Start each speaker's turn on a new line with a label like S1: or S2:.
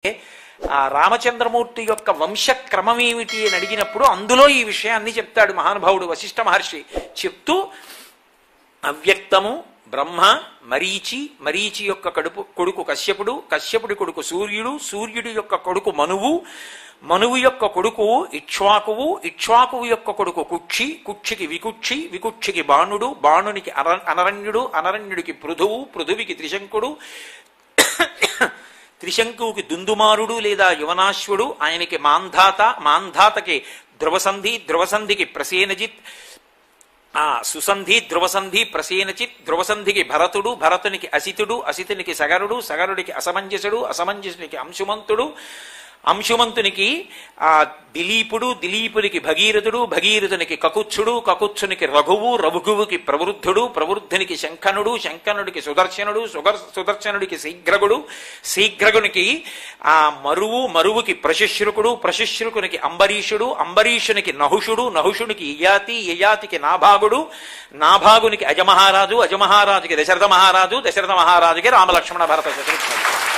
S1: ఆ రామచంద్రమూర్తి యొక్క వంశక్రమం ఏమిటి అని అడిగినప్పుడు అందులో ఈ విషయాన్ని చెప్తాడు మహానుభావుడు వశిష్ఠ మహర్షి చెప్తూ అవ్యక్తము బ్రహ్మ మరీచి మరీచి యొక్క కడుపు కొడుకు కశ్యపుడు కశ్యపుడి కొడుకు సూర్యుడు సూర్యుడి యొక్క కొడుకు మనువు మనువు యొక్క కొడుకు ఇక్ష్వాకువు ఇక్ష్వాకువు యొక్క కొడుకు కుక్షి కుక్షికి వికుక్షి వికుక్షికి బాణుడు బాణునికి అర అనరణ్యుడు అనరణ్యుడికి పృథువు పృథువికి త్రిశంకుడు త్రిశంకువుకి దుందుమారుడు లేదా యువనాశ్వుడు ఆయనకి మాంధాత మాంధాతకి ధ్రువసంధి ధ్రువసంధికి ప్రసేనజిత్ ఆ సుసంధి ధ్రువసంధి ప్రసేనచిత్ ధ్రువసంధికి భరతుడు భరతునికి అసితుడు అసితునికి సగరుడు సగరుడికి అసమంజసుడు అసమంజసునికి అంశుమంతుడు అంశుమంతునికి ఆ దిలీపుడు దిలీపునికి భగీరథుడు భగీరథునికి కకుత్సుడు కకుత్సునికి రఘువు రఘువుకి ప్రవృద్ధుడు ప్రవృద్ధునికి శంఖనుడు శంఖనుడికి సుదర్శనుడు సుగర్ సుదర్శనుడికి శీఘ్రగుడు శీఘ్రగునికి ఆ మరువు మరువుకి ప్రశుశ్రుకుడు ప్రశుశ్రుకునికి అంబరీషుడు అంబరీషునికి నహుషుడు నహుషునికి యయాతి యయాతికి నాభాగుడు నాభాగునికి అజమహారాజు అజమహారాజుకి దశరథ మహారాజు దశరథ మహారాజుకి రామలక్ష్మణ భరత శత్రుఘ్నుడు